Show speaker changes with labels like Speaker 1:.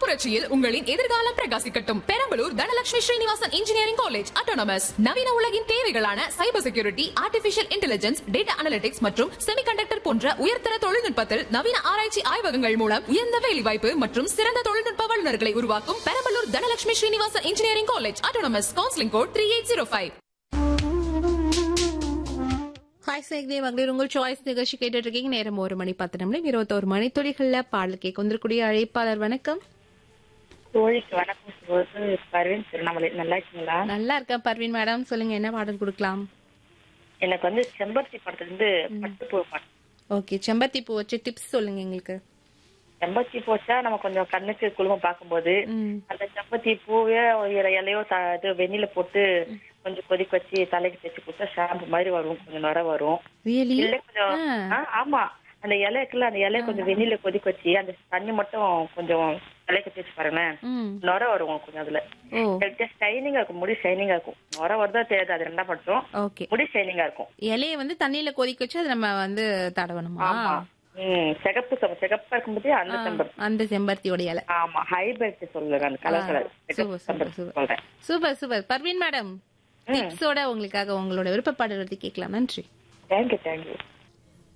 Speaker 1: புரட்சியில் உங்களின் எதிர்காலம் பிரகாசிக்கட்டும் Perambalur Dhanalakshmi Srinivasan engineering college autonomous நவீன உலகின் தேவைகளான cyber security artificial intelligence data analytics மற்றும் செமிகண்டக்டர் போன்ற உயர்தர தொழில்நுட்பத்தில் நவீன ஆராய்ச்சி ஆய்வகங்கள் மூலம் உயர்ந்த வேலைவாய்ப்பு மற்றும் சிறந்த தொழில்நுட்ப வல்லுநர்களை உருவாக்கும் Perambalur Dhanalakshmi Srinivasan engineering college autonomous counselling code three eight zero five
Speaker 2: hi சேக்தே மகளிர் உங்கள் சாய்ஸ் நிகழ்ச்சி கேட்டுட்டு இருக்கீங்க நேரம் ஒரு மணி பத்து நிமிடம் இருபத்தோரு மணி துளிகள்ல பாடல் கேட்க வந்திருக்கூடிய அழைப்பாளர் வணக்கம்
Speaker 3: தோழிக்கு வணக்கம் சொல்வது பர்வீன் திருவண்ணாமலை நல்லா இருக்கீங்களா
Speaker 2: நல்லா இருக்கேன் பர்வீன் மேடம் சொல்லுங்க என்ன பாடல் கொடுக்கலாம்
Speaker 3: எனக்கு வந்து செம்பருத்தி படத்துல இருந்து பட்டுப்பூ பாட்டு
Speaker 2: ஓகே செம்பருத்தி பூ வச்சு டிப்ஸ் சொல்லுங்க எங்களுக்கு
Speaker 3: செம்பருத்தி போச்சா நம்ம கொஞ்சம் கண்ணுக்கு குழுமம் பார்க்கும்போது
Speaker 2: ம்
Speaker 3: அந்த செம்பருத்தி பூவே ஒரு இலை- இலையோ த- இது வெந்நில போட்டு கொஞ்சம் கொதிக்க வச்சு தலைக்கு தேய்ச்சி கொடுத்தா ஷாம்பு மாதிரி வரும் கொஞ்சம் நுர வரும்
Speaker 2: ரியலி
Speaker 3: இல்ல கொஞ்சம் ஆ, ஆமா அந்த இலை இருக்குல்ல அந்த இலைய கொஞ்சம் வெந்நில கொதிக்க வச்சு அந்த தண்ணி மட்டும் கொஞ்சம் தலைக்கு தேய்ச்சி பாருங்களேன்
Speaker 2: ம்
Speaker 3: நுர வரும் கொஞ்சம் அதுல
Speaker 2: ஓ
Speaker 3: ஷைனிங்கா இருக்கும் முடி ஷைனிங்கா இருக்கும் நுர வருதா தெரியாது அது ரெண்டா மட்டும்
Speaker 2: ஓகே
Speaker 3: முடி ஷைனிங்கா இருக்கும்
Speaker 2: இலைய வந்து தண்ணியில கொதிக்க வச்சு அதை நம்ம வந்து தடவணுமா
Speaker 3: ஆமா ம் சிகப்பு செம்ப- சிகப்பா இருக்கும்போது அந்த செம்பருத்தி
Speaker 2: அந்த செம்பருத்தியோட இலை
Speaker 3: ஆமா ஹைபிரிட் சொல்லுங்க அந்த colour colour
Speaker 2: super super super
Speaker 3: சொல்றேன்
Speaker 2: சூப்பர் சூப்பர் பர்வீன் மேடம் டிப்ஸோட உங்களுக்காக உங்களோட விருப்ப பாடல் கேட்கலாம் நன்றி
Speaker 3: தேங்க்யூ தேங்க்யூ